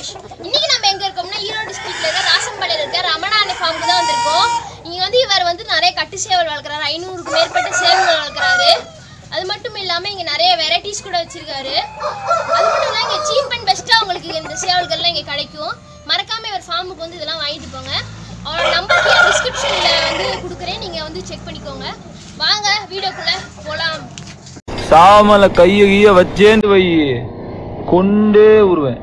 சுரேஷ் இன்னைக்கு நம்ம எங்க இருக்கோம்னா ஈரோடு டிஸ்ட்ரிக்ட்ல இருக்க ராசம்பாளையம் இருக்க ரமணாண்ட ஃபார்முக்கு தான் வந்திருக்கோம் இங்க வந்து இவர் வந்து நிறைய கட்டு சேவல் வளர்க்குறாரு ஐநூறுக்கு மேற்பட்ட சேவல் வளர்க்குறாரு அது மட்டும் இல்லாம இங்க நிறைய வெரைட்டிஸ் கூட வச்சிருக்காரு அது மட்டும் இல்லாம இங்க சீப் அண்ட் பெஸ்ட்டா உங்களுக்கு இந்த சேவல்கள்லாம் இங்க கிடைக்கும் மறக்காம இவர் ஃபார்முக்கு வந்து இதெல்லாம் வாங்கிட்டு போங்க அவரோட நம்பர் கீழே டிஸ்கிரிப்ஷன்ல வந்து கொடுக்குறேன் நீங்க வந்து செக் பண்ணிக்கோங்க வாங்க வீடியோக்குள்ள போலாம் சாமல கைய கைய வச்சேந்து வை கொண்டே உருவேன்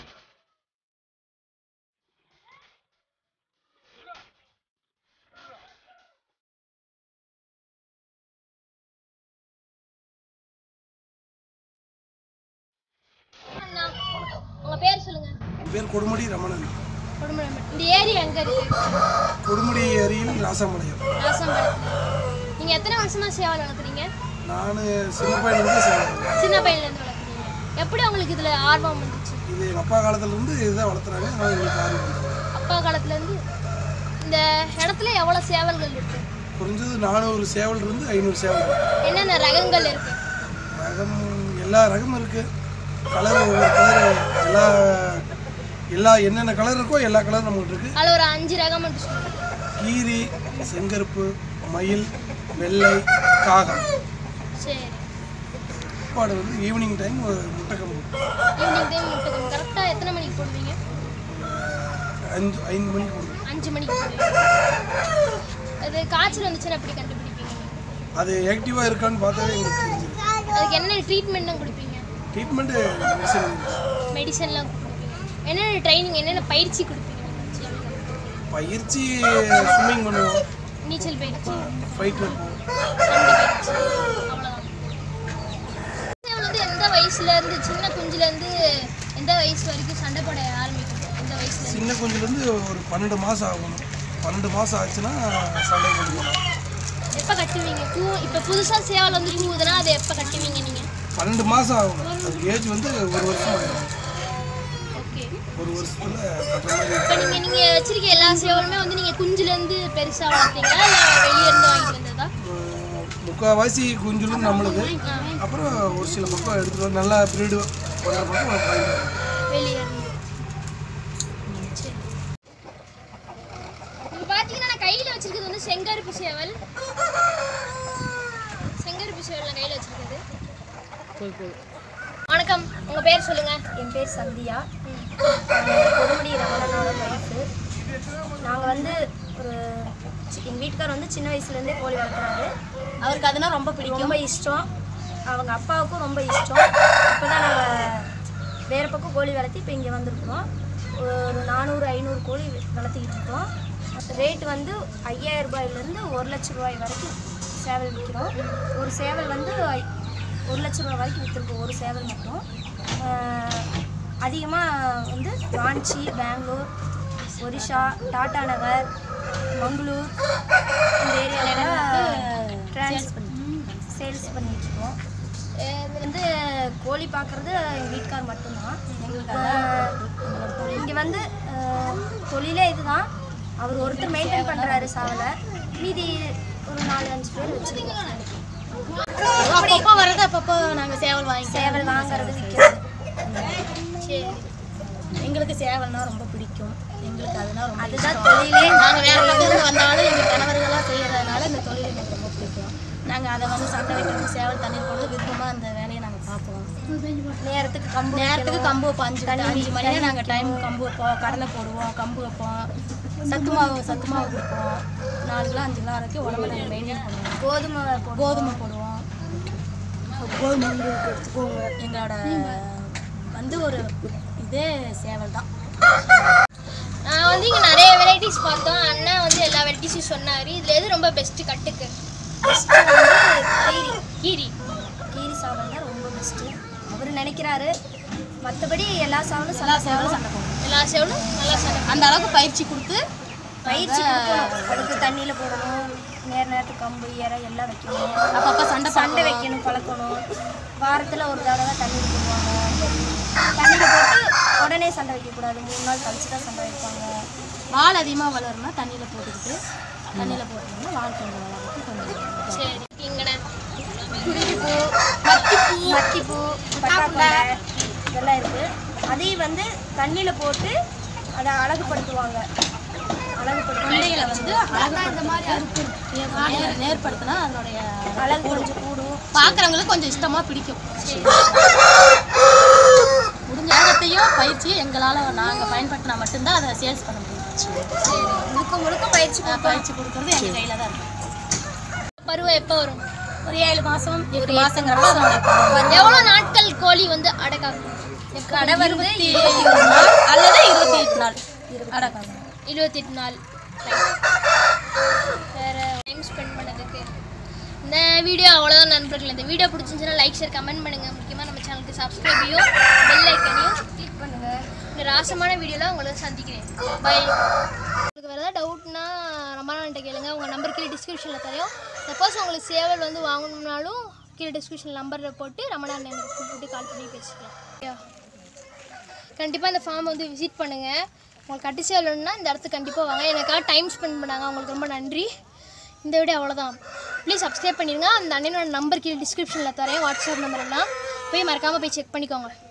அண்ணா உங்க பேர் சொல்லுங்க என் பேர் கொடுமுடி ரமணன் கொடுமணம் இந்த ஏரியா எங்க இருக்கு கொடுமுடி ஏரியில் ராசம்பாளையம் ராசம்பாளையத்துல நீங்க எத்தனை வருஷமா சேவல் வளர்க்குறீங்க நான் சின்ன பையனுக்கு சேவல் சின்ன பையன்ல இருந்து வளர்க்குறீங்க எப்படி உங்களுக்கு இதுல ஆர்வம் வந்துச்சு இது எங்கள் அப்பா காலத்துலேருந்து இதுதான் வளர்த்துறாங்க அதனால் எங்களுக்கு ஆர்வம் வந்துச்சு. அப்பா காலத்துல இருந்து இந்த இடத்துல எவ்வளவு சேவல்கள் இருக்கு குறைஞ்சது நானூறு சேவல் இருந்து ஐநூறு சேவல் இருக்கு. என்னென்ன ரகங்கள் இருக்கு ரகம் எல்லா ரகமும் இருக்குது கலர் ஒவ்வொரு கலர் எல்லா எல்லா என்னென்ன கலர் இருக்கோ எல்லா கலரும் நம்மகிட்ட இருக்குது அதுல ஒரு அஞ்சு ரகம் மட்டும் சொல்லுங்க கீரி செங்கருப்பு மயில் வெள்ளை காகம் சரி சாப்பாடு வந்து ஈவினிங் டைம் ஒரு முட்டைக்கம்பு ஈவினிங் டைம் முட்டை கரெக்டா எத்தனை மணிக்கு போடுவீங்க அஞ்சு ஐந்து மணிக்கு போடுவோம் அஞ்சு மணிக்கு போடுவீங்க அது காய்ச்சல் வந்துச்சுன்னா எப்படி கண்டுபிடிப்பீங்க நீங்க? அது ஆக்டிவாக இருக்கான்னு பார்த்தாவே எங்களுக்கு தெரிஞ்சிடும் அதுக்கு என்ன ட்ரீட்மெண்ட்லாம் கொடுப்பீங்க ட்ரீட்மெண்ட்டு மெடிசன் மெடிசன்லாம் கொடுப்பீங்க என்னென்ன ட்ரைனிங் என்னென்ன பயிற்சி கொடுப்பீங்க நீங்க சேவலுக்கு? பயிற்சி ஸ்விம்மிங் பண்ணுவோம் நீச்சல் பயிற்சி ஃபைட் வைப்போம் சண்டை பயிற்சி அவ்வளோதான் சேவல் வந்து எந்த வயசுல இருந்து சின்ன குஞ்சுல இருந்து எந்த வயசு வரைக்கும் சண்டை போட ஆரம்பிக்கும் எந்த வயசுல இருந்து சின்ன குஞ்சுலேருந்து ஒரு பன்னெண்டு மாதம் ஆகணும் பன்னெண்டு மாதம் ஆச்சுன்னா சண்டை கொடுக்கணும் எப்போ கட்டுவீங்க பூ இப்போ புதுசாக சேவல் வந்து கூவுதுன்னா அதை எப்போ கட்டுவீங்க நீங்கள் பன்னெண்டு மாதம் ஆகணும் அது ஏஜ் வந்து ஒரு வருஷம் ஆகிடும் ஓகே ஒரு வருஷத்தில் கட்டுற மாதிரி இப்போ நீங்கள் நீங்கள் வச்சிருக்க எல்லா சேவலுமே வந்து நீங்கள் குஞ்சுலேருந்து பெருசாக வளர்த்தீங்களா இல்லை வெளியே இருந்து வாங்கிட்டு வந்ததா அஹ் முக்கால்வாசி குஞ்சுலும் நம்மளுது அப்புறம் ஒரு சில பக்கம் எடுத்துகிட்டு வந்து நல்லா ப்ரீடு பண்ணுற பக்கம் வாங்கிட்டு வரோம். வெளியே இருந்து சரி இப்போ பார்த்தீங்கன்னா நான் கையில் வச்சிருக்கிறது வந்து செங்கருப்பு சேவல் செங்கருப்பு சேவல் நான் கையில் வச்சிருக்கிறது வணக்கம் உங்கள் பேர் சொல்லுங்கள் என் பேர் சந்தியா கொடுமுடி ரமணனோட ஒய்ஃபு நாங்கள் வந்து ஒரு சி- எங்கள் வீட்டுக்கார் வந்து சின்ன வயசுலேருந்தே கோழி வளர்க்குறாரு அவருக்கு அதுனா ரொம்ப பிடிக்கும் ரொம்ப இஷ்டம் அவங்க அப்பாவுக்கும் ரொம்ப இஷ்டம் இப்போ தான் நாங்கள் வேறு பக்கம் கோழி வளர்த்தி இப்போ இங்கே வந்திருக்கிறோம் ஒரு நானூறு ஐநூறு கோழி வளர்த்திக்கிட்டு இருக்கோம் ரேட் வந்து ஐயாயிரம் ரூபாயிலேருந்து ஒரு லட்ச ரூபாய் வரைக்கும் சேவல் விற்கிறோம் ஒரு சேவல் வந்து ஐ- ஒரு லட்ச ரூபாய் வரைக்கும் விற்றுருக்கோம் ஒரு சேவல் மட்டும் அதிகமாக வந்து ராஞ்சி பெங்களூர் ஒரிஷா டாடா நகர் மங்களூர் இந்த ஏரியாவில் ட்ரான்ஸ் சேல்ஸ் பண்ணிகிட்ருக்கோம் இது வந்து கோழி பார்க்குறது எங்கள் வீட்டுக்கார் மட்டும்தான் இங்கே வந்து அஹ், தொழிலே இதுதான் அவர் ஒருத்தர் மெயின்டைன் பண்ணுறாரு சாவலை மீதி ஒரு நாலு அஞ்சு பேர் வச்சுருக்கோம் அப்பப்போ வரது அப்பப்போ நாங்கள் சேவல் வாங்கி சேவல் வாங்குறது விற்கிறது சரி எங்களுக்கு சேவல்னா ரொம்ப பிடிக்கும் எங்களுக்கு அதுனா ரொம்ப அதுதான் தொழிலே நாங்கள் வேற பக்கத்துல வந்தாலும் எங்கள் கணவர்களாக செய்யறதுனால இந்த தொழில் எங்களுக்கு ரொம்ப பிடிக்கும் நாங்கள் அதை வந்து சண்டை வைக்கிறது சேவல் தண்ணீர் போடுறது விருப்பமாக அந்த வேலையை நாங்கள் பார்ப்போம் நேரத்துக்கு கம்பு நேரத்துக்கு கம்பு வைப்போம் அஞ்சு அஞ்சு மணிக்கு நாங்கள் டைம் கம்பு வைப்போம் கடலை போடுவோம் கம்பு வைப்போம் சத்து மாவு சத்து மாவு கொடுப்போம் நாலு கிலோ அஞ்சு கிலோ வரைக்கும் உடம்பு நாங்கள் மெயின்டைன் பண்ணுவோம் கோதுமை போடுவோம். கோதுமை போடுவோம் எங்களோட வந்து ஒரு இதே சேவல் தான் நான் வந்து இங்கே நிறைய வெரைட்டிஸ் பார்த்தோம் அண்ணா வந்து எல்லா வெரைட்டிஸும் சொன்னார் இதில் எது ரொம்ப பெஸ்ட்டு கட்டுக்கு First வந்து கீரி கீரி கீரி சாவல் தான் ரொம்ப பெஸ்ட்டு அவர் நினைக்கிறாரு மற்றபடி எல்லா சாவலும் எல்லா சலா சேவலும் சண்டை போடுவோம் எல்லா சேவலும் நல்லா சண்டை அந்த அளவுக்கு பயிற்சி கொடுத்து பயிற்சி கொடுக்கணும் அதுக்கு தண்ணியில் போடணும் நேர நேரத்துக்கு கம்பு இறை எல்லாம் வைக்கணும் அப்பப்போ சண்டை சண்டை வைக்கணும் பழக்கணும் வாரத்தில் ஒரு தடவை தண்ணியில் போடுவாங்க தண்ணியில் போட்டு உடனே சண்டை வைக்கக்கூடாது மூணு நாள் கழிச்சு தான் சண்டை வைப்பாங்க வால் அதிகமாக வளரும்னா தண்ணியில் போட்டுக்கிட்டு தண்ணியில் போட்டோம்னா வால் கொஞ்சம் வளர்ந்து கொஞ்சம் சரி இங்கண்ணே குருவிப்பூ மத்திப்பூ மத்திப்பூ பட்டாக்குண்டை இதெல்லாம் இருக்குது அதையும் வந்து தண்ணியில் போட்டு அதை அழகுபடுத்துவாங்க அழகுபடுத்துவாங்க கொண்டைகளை வந்து அழகு நேர் நேர்படுத்தினா அதனுடைய அழகு கொஞ்சம் கூடும் பார்க்குறவங்களுக்கு கொஞ்சம் இஷ்டமாக பிடிக்கும் முடிஞ்ச நேரத்தையும் பயிற்சியும் எங்களால் நாங்கள் பயன்படுத்தினா மட்டும்தான் அதை சேல்ஸ் பண்ண முடியும் முழுக்க முழுக்க பயிற்சி அஹ் பயிற்சி கொடுக்கறது எங்கள் கையில் தான் இருக்கு பருவம் எப்போ வரும் ஒரு ஏழு மாதம் எட்டு மாதங்கிறப்ப அதனுடைய பருவம். எவ்வளோ நாட்கள் கோழி வந்து அடைக்காக்கும் கடை வந்து இருபத்தி ஒரு நாள் அல்லது இருபத்தி எட்டு நாள் அடக்கம் இருபத்தெட்டு நாள் வேற டைம் ஸ்பெண்ட் பண்ணதுக்கு இந்த வீடியோ அவ்வளோதான் நண்பர்கள் இந்த வீடியோ பிடிச்சிருந்துச்சுன்னா லைக் ஷேர் கமெண்ட் பண்ணுங்கள் முக்கியமாக நம்ம சேனலுக்கு சப்ஸ்கிரைபையும் பெல் ஐக்கனையும் கிளிக் பண்ணுங்கள் இந்த ராசமான வீடியோவில் உங்களை சந்திக்கிறேன் பை உங்களுக்கு வேறு ஏதாவது டவுட்னா ரமணான்ட்ட கேளுங்க உங்கள் நம்பர் கீழே டிஸ்கிரிப்ஷனில் தரையும் சப்போஸ் உங்களுக்கு சேவல் வந்து வாங்கணும்னாலும் கீழே டிஸ்கிரிப்ஷன் நம்பரில் போட்டு ரமணான் எனக்கு கூப்பிட்டு கால் பண்ணி பேசிக்கலாம் கண்டிப்பாக இந்த ஃபார்ம் வந்து விசிட் பண்ணுங்கள் உங்களுக்கு கட்டி சேவலன்னா இந்த இடத்துக்கு கண்டிப்பாக வாங்க எனக்காக டைம் ஸ்பெண்ட் பண்ணாங்க அவங்களுக்கு ரொம்ப நன்றி இந்த வீடியோ அவ்வளோதான் ப்ளீஸ் சப்ஸ்கிரைப் பண்ணிடுங்க அந்த அண்ணனோட நம்பர் கீழே டிஸ்கிரிப்ஷனில் தரேன் வாட்ஸ்அப் நம்பர் எல்லாம் போய் மறக்காமல் போய் செக் பண்ணிக்கோங்க